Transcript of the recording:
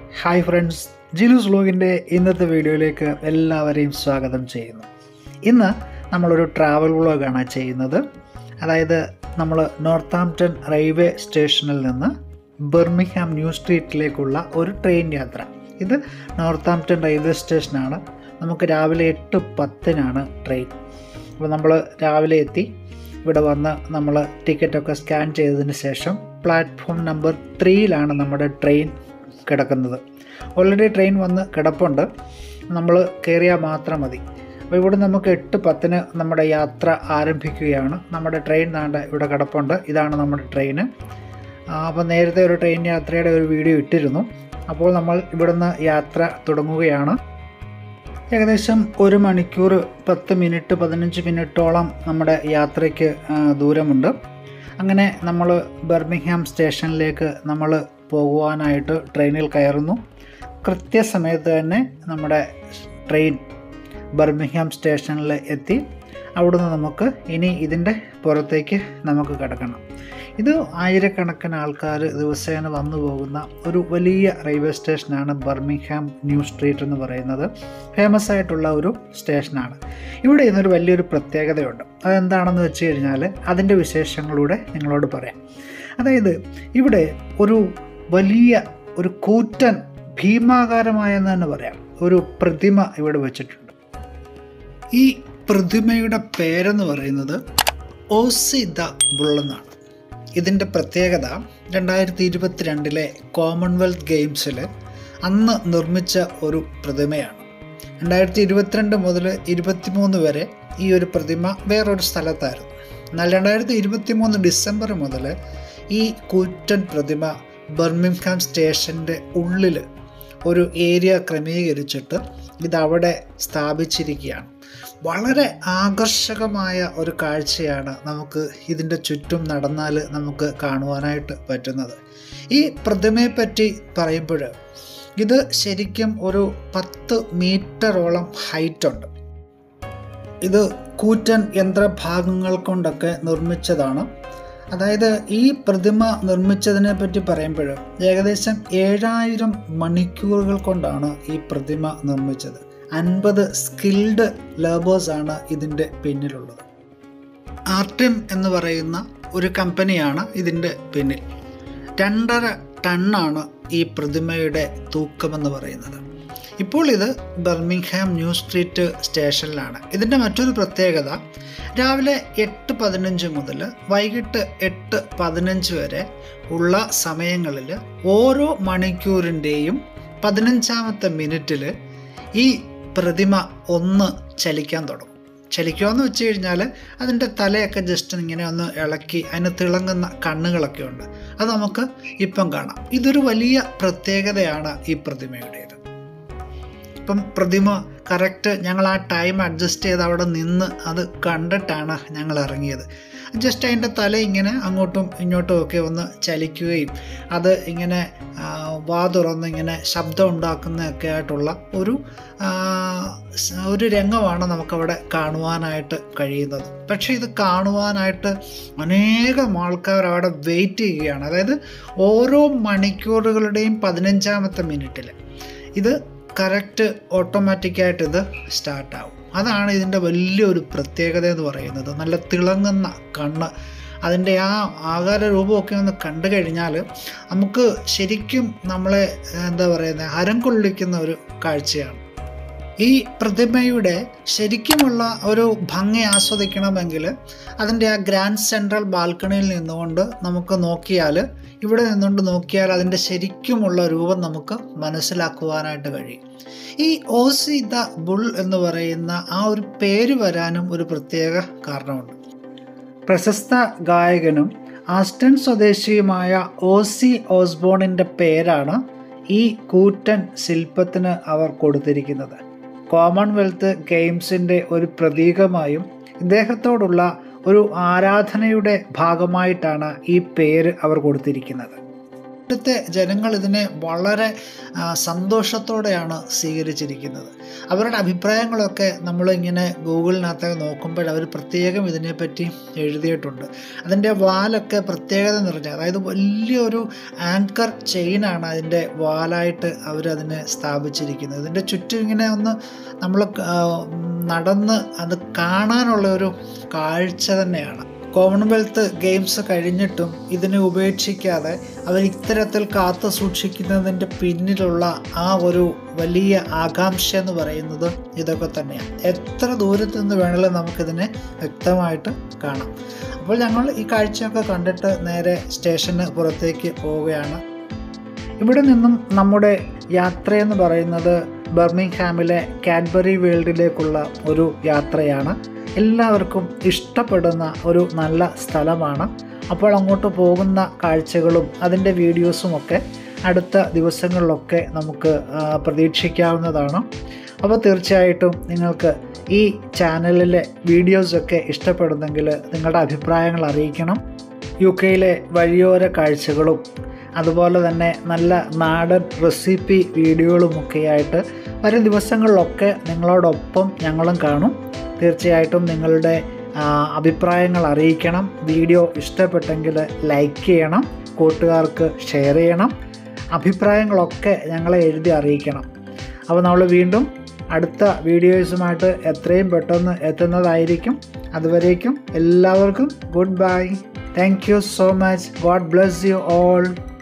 hi friends ജിലൂസ് വ്ലോഗിൻ്റെ ഇന്നത്തെ വീഡിയോയിലേക്ക് എല്ലാവരെയും സ്വാഗതം ചെയ്യുന്നു ഇന്ന് നമ്മളൊരു ട്രാവൽ വ്ലോഗാണ് ചെയ്യുന്നത് അതായത് നമ്മൾ നോർത്താംപ്ടൺ റെയിൽവേ സ്റ്റേഷനിൽ നിന്ന് ബെർമിഹാം ന്യൂ സ്ട്രീറ്റിലേക്കുള്ള ഒരു ട്രെയിൻ യാത്ര ഇത് നോർത്താംപ്ടൺ റെയിൽവേ സ്റ്റേഷനാണ് നമുക്ക് രാവിലെ എട്ട് പത്തിനാണ് ട്രെയിൻ അപ്പോൾ നമ്മൾ രാവിലെ എത്തി ഇവിടെ വന്ന് നമ്മൾ ടിക്കറ്റൊക്കെ സ്കാൻ ചെയ്തതിന് ശേഷം പ്ലാറ്റ്ഫോം നമ്പർ ത്രീയിലാണ് നമ്മുടെ ട്രെയിൻ കിടക്കുന്നത് ഓൾറെഡി ട്രെയിൻ വന്ന് കിടപ്പുണ്ട് നമ്മൾ കയറിയാൽ മാത്രം മതി അപ്പോൾ ഇവിടെ നമുക്ക് എട്ട് പത്തിന് നമ്മുടെ യാത്ര ആരംഭിക്കുകയാണ് നമ്മുടെ ട്രെയിൻ നാണ്ട ഇവിടെ കിടപ്പുണ്ട് ഇതാണ് നമ്മുടെ ട്രെയിന് അപ്പോൾ നേരത്തെ ഒരു ട്രെയിൻ യാത്രയുടെ ഒരു വീഡിയോ ഇട്ടിരുന്നു അപ്പോൾ നമ്മൾ ഇവിടുന്ന് യാത്ര തുടങ്ങുകയാണ് ഏകദേശം ഒരു മണിക്കൂർ പത്ത് മിനിറ്റ് പതിനഞ്ച് മിനിറ്റോളം നമ്മുടെ യാത്രയ്ക്ക് ആ, ദൂരമുണ്ട് അങ്ങനെ നമ്മൾ ബർമിംഗ്ഹാം സ്റ്റേഷനിലേക്ക് നമ്മൾ പോകുവാനായിട്ട് ട്രെയിനിൽ കയറുന്നു കൃത്യസമയത്ത് തന്നെ നമ്മുടെ ട്രെയിൻ ബർമിംഗ്ഹാം സ്റ്റേഷനിൽ എത്തി അവിടുന്ന് നമുക്ക് ഇനി ഇതിൻ്റെ പുറത്തേക്ക് നമുക്ക് കിടക്കണം ഇത് ആയിരക്കണക്കിന് ആൾക്കാർ ദിവസേന വന്നു പോകുന്ന ഒരു വലിയ റെയിൽവേ സ്റ്റേഷനാണ് ബർമിംഗ്ഹാം ന്യൂ സ്ട്രീറ്റ് എന്ന് പറയുന്നത് ഫേമസ് ആയിട്ടുള്ള ഒരു സ്റ്റേഷനാണ് ഇവിടെ ഇന്നൊരു വലിയൊരു പ്രത്യേകതയുണ്ട് അതെന്താണെന്ന് വെച്ച് കഴിഞ്ഞാൽ അതിൻ്റെ വിശേഷങ്ങളൂടെ നിങ്ങളോട് പറയാം അതായത് ഇവിടെ ഒരു വലിയ ഒരു കൂറ്റൻ ഭീമാകാരമായെന്ന് തന്നെ പറയാം ഒരു പ്രതിമ ഇവിടെ വെച്ചിട്ടുണ്ട് ഈ പ്രതിമയുടെ പേരെന്ന് പറയുന്നത് ഓസി ദ ബുൾ എന്നാണ് ഇതിൻ്റെ പ്രത്യേകത രണ്ടായിരത്തി ഇരുപത്തിരണ്ടിലെ കോമൺവെൽത്ത് ഗെയിംസിൽ അന്ന് നിർമ്മിച്ച ഒരു പ്രതിമയാണ് രണ്ടായിരത്തി ഇരുപത്തിരണ്ട് മുതൽ ഇരുപത്തിമൂന്ന് വരെ ഈ ഒരു പ്രതിമ വേറൊരു സ്ഥലത്തായിരുന്നു എന്നാൽ രണ്ടായിരത്തി ഇരുപത്തി മൂന്ന് ഡിസംബർ മുതൽ ഈ കൂറ്റൻ പ്രതിമ ബർമിംഗ്ഹാം സ്റ്റേഷൻ്റെ ഉള്ളിൽ ഒരു ഏരിയ ക്രമീകരിച്ചിട്ട് ഇതവിടെ സ്ഥാപിച്ചിരിക്കുകയാണ് വളരെ ആകർഷകമായ ഒരു കാഴ്ചയാണ് നമുക്ക് ഇതിൻ്റെ ചുറ്റും നടന്നാൽ നമുക്ക് കാണുവാനായിട്ട് പറ്റുന്നത് ഈ പ്രതിമയെപ്പറ്റി പറയുമ്പോൾ ഇത് ശരിക്കും ഒരു പത്ത് മീറ്ററോളം ഹൈറ്റ് ഉണ്ട് ഇത് കൂറ്റൻ യന്ത്രഭാഗങ്ങൾ കൊണ്ടൊക്കെ നിർമ്മിച്ചതാണ് അതായത് ഈ പ്രതിമ നിർമ്മിച്ചതിനെ പറ്റി പറയുമ്പോൾ ഏകദേശം ഏഴായിരം മണിക്കൂറുകൾ കൊണ്ടാണ് ഈ പ്രതിമ നിർമ്മിച്ചത് അൻപത് സ്കിൽഡ് ലേബേഴ്സാണ് ഇതിൻ്റെ പിന്നിലുള്ളത് ആർട്ടിം എന്ന് പറയുന്ന ഒരു കമ്പനിയാണ് ഇതിൻ്റെ പിന്നിൽ രണ്ടര ടണ്ണാണ് ഈ പ്രതിമയുടെ തൂക്കമെന്ന് പറയുന്നത് ഇപ്പോൾ ഇത് ബർമിംഗ്ഹാം ന്യൂ സ്ട്രീറ്റ് സ്റ്റേഷനിലാണ് ഇതിൻ്റെ മറ്റൊരു പ്രത്യേകത രാവിലെ എട്ട് പതിനഞ്ച് മുതൽ വൈകിട്ട് എട്ട് പതിനഞ്ച് വരെ ഉള്ള സമയങ്ങളിൽ ഓരോ മണിക്കൂറിൻ്റെയും പതിനഞ്ചാമത്തെ മിനിറ്റിൽ ഈ പ്രതിമ ഒന്ന് ചലിക്കാൻ തുടങ്ങും ചലിക്കുമെന്ന് വെച്ച് കഴിഞ്ഞാൽ അതിൻ്റെ തലയൊക്കെ ജസ്റ്റ് ഇങ്ങനെ ഒന്ന് ഇളക്കി അതിന് തിളങ്ങുന്ന കണ്ണുകളൊക്കെ ഉണ്ട് അത് നമുക്ക് ഇപ്പം കാണാം ഇതൊരു വലിയ പ്രത്യേകതയാണ് ഈ പ്രതിമയുടേത് ഇപ്പം പ്രതിമ കറക്റ്റ് ഞങ്ങൾ ആ ടൈം അഡ്ജസ്റ്റ് ചെയ്ത് അവിടെ നിന്ന് അത് കണ്ടിട്ടാണ് ഞങ്ങൾ ഇറങ്ങിയത് ജസ്റ്റ് അതിൻ്റെ തല ഇങ്ങനെ അങ്ങോട്ടും ഇങ്ങോട്ടും ഒക്കെ ഒന്ന് ചലിക്കുകയും അത് ഇങ്ങനെ ആ, വാ തുറന്ന് ഇങ്ങനെ ശബ്ദം ഉണ്ടാക്കുന്നതൊക്കെ ആയിട്ടുള്ള ഒരു ആ, സ് ഒരു രംഗമാണ് നമുക്കവിടെ കാണുവാനായിട്ട് കഴിയുന്നത് പക്ഷേ ഇത് കാണുവാനായിട്ട് അനേകം ആൾക്കാർ അവിടെ വെയിറ്റ് ചെയ്യുകയാണ് അതായത് ഓരോ മണിക്കൂറുകളുടെയും പതിനഞ്ചാമത്തെ മിനിറ്റിൽ ഇത് കറക്റ്റ് ഓട്ടോമാറ്റിക്കായിട്ട് ഇത് സ്റ്റാർട്ടാവും അതാണ് ഇതിൻ്റെ വലിയൊരു പ്രത്യേകത എന്ന് പറയുന്നത് നല്ല തിളങ്ങുന്ന കണ്ണ് അതിൻ്റെ ആ ആകാര രൂപമൊക്കെ ഒന്ന് കണ്ടു കഴിഞ്ഞാൽ നമുക്ക് ശരിക്കും നമ്മളെ എന്താ പറയുന്നത് ഹരം കൊള്ളിക്കുന്ന ഒരു കാഴ്ചയാണ് ഈ പ്രതിമയുടെ ശരിക്കുമുള്ള ഒരു ഭംഗി ആസ്വദിക്കണമെങ്കിൽ അതിൻ്റെ ആ ഗ്രാൻഡ് സെൻട്രൽ ബാൽക്കണിയിൽ നിന്നുകൊണ്ട് നമുക്ക് നോക്കിയാൽ ഇവിടെ നിന്നുകൊണ്ട് നോക്കിയാൽ അതിൻ്റെ ശരിക്കുമുള്ള രൂപം നമുക്ക് മനസ്സിലാക്കുവാനായിട്ട് കഴിയും ഈ ഓസി ദ ബുൾ എന്ന് പറയുന്ന ആ ഒരു പേര് വരാനും ഒരു പ്രത്യേക കാരണമുണ്ട് പ്രശസ്ത ഗായകനും ആസ്റ്റൺ സ്വദേശിയുമായ ഓസി ഓസ്ബോണിൻ്റെ പേരാണ് ഈ കൂറ്റൻ ശില്പത്തിന് അവർ കൊടുത്തിരിക്കുന്നത് കോമൺവെൽത്ത് ഗെയിംസിൻ്റെ ഒരു പ്രതീകമായും ഇദ്ദേഹത്തോടുള്ള ഒരു ആരാധനയുടെ ഭാഗമായിട്ടാണ് ഈ പേര് അവർ കൊടുത്തിരിക്കുന്നത് ഇവിടുത്തെ ജനങ്ങൾ ഇതിനെ വളരെ ആ, സന്തോഷത്തോടെയാണ് സ്വീകരിച്ചിരിക്കുന്നത് അവരുടെ അഭിപ്രായങ്ങളൊക്കെ നമ്മളിങ്ങനെ ഗൂഗിളിനകത്ത് നോക്കുമ്പോൾ അവർ പ്രത്യേകം ഇതിനെപ്പറ്റി എഴുതിയിട്ടുണ്ട് അതിൻ്റെ വാലൊക്കെ പ്രത്യേകത നിറഞ്ഞ അതായത് വലിയൊരു ആങ്കർ ചെയിനാണ് അതിൻ്റെ വാലായിട്ട് അവരതിനെ സ്ഥാപിച്ചിരിക്കുന്നത് ഇതിൻ്റെ ചുറ്റും ഇങ്ങനെ ഒന്ന് നമ്മൾ നടന്ന് അത് കാണാനുള്ള ഒരു കാഴ്ച തന്നെയാണ് കോമൺവെൽത്ത് ഗെയിംസ് കഴിഞ്ഞിട്ടും ഇതിനെ ഉപേക്ഷിക്കാതെ അവർ ഇത്തരത്തിൽ കാത്തു സൂക്ഷിക്കുന്നതിൻ്റെ പിന്നിലുള്ള ആ ഒരു വലിയ ആകാംക്ഷ എന്ന് പറയുന്നത് ഇതൊക്കെ തന്നെയാണ് എത്ര ദൂരത്ത് നിന്ന് വേണമെങ്കിലും നമുക്കിതിനെ വ്യക്തമായിട്ട് കാണാം അപ്പോൾ ഞങ്ങൾ ഈ കാഴ്ചയൊക്കെ കണ്ടിട്ട് നേരെ സ്റ്റേഷന് പുറത്തേക്ക് പോവുകയാണ് ഇവിടെ നിന്നും നമ്മുടെ യാത്രയെന്ന് പറയുന്നത് ബർമിംഗ്ഹാമിലെ കാഡ്ബറി വേൾഡിലേക്കുള്ള ഒരു യാത്രയാണ് എല്ലാവർക്കും ഇഷ്ടപ്പെടുന്ന ഒരു നല്ല സ്ഥലമാണ് അപ്പോൾ അങ്ങോട്ട് പോകുന്ന കാഴ്ചകളും അതിൻ്റെ വീഡിയോസും ഒക്കെ അടുത്ത ദിവസങ്ങളിലൊക്കെ നമുക്ക് ആ, പ്രതീക്ഷിക്കാവുന്നതാണ് അപ്പോൾ തീർച്ചയായിട്ടും നിങ്ങൾക്ക് ഈ ചാനലിലെ വീഡിയോസൊക്കെ ഇഷ്ടപ്പെടുന്നെങ്കിൽ നിങ്ങളുടെ അഭിപ്രായങ്ങൾ അറിയിക്കണം യു കെയിലെ വഴിയോര കാഴ്ചകളും അതുപോലെ തന്നെ നല്ല നാടൻ റെസിപ്പി വീഡിയോകളുമൊക്കെയായിട്ട് വരും ദിവസങ്ങളിലൊക്കെ നിങ്ങളോടൊപ്പം ഞങ്ങളും കാണും തീർച്ചയായിട്ടും നിങ്ങളുടെ ആ, അഭിപ്രായങ്ങൾ അറിയിക്കണം വീഡിയോ ഇഷ്ടപ്പെട്ടെങ്കിൽ ലൈക്ക് ചെയ്യണം കൂട്ടുകാർക്ക് ഷെയർ ചെയ്യണം അഭിപ്രായങ്ങളൊക്കെ ഞങ്ങളെ എഴുതി അറിയിക്കണം അപ്പോൾ നമ്മൾ വീണ്ടും അടുത്ത വീഡിയോസുമായിട്ട് എത്രയും പെട്ടെന്ന് എത്തുന്നതായിരിക്കും അതുവരേക്കും എല്ലാവർക്കും good bye thank you so much god bless you all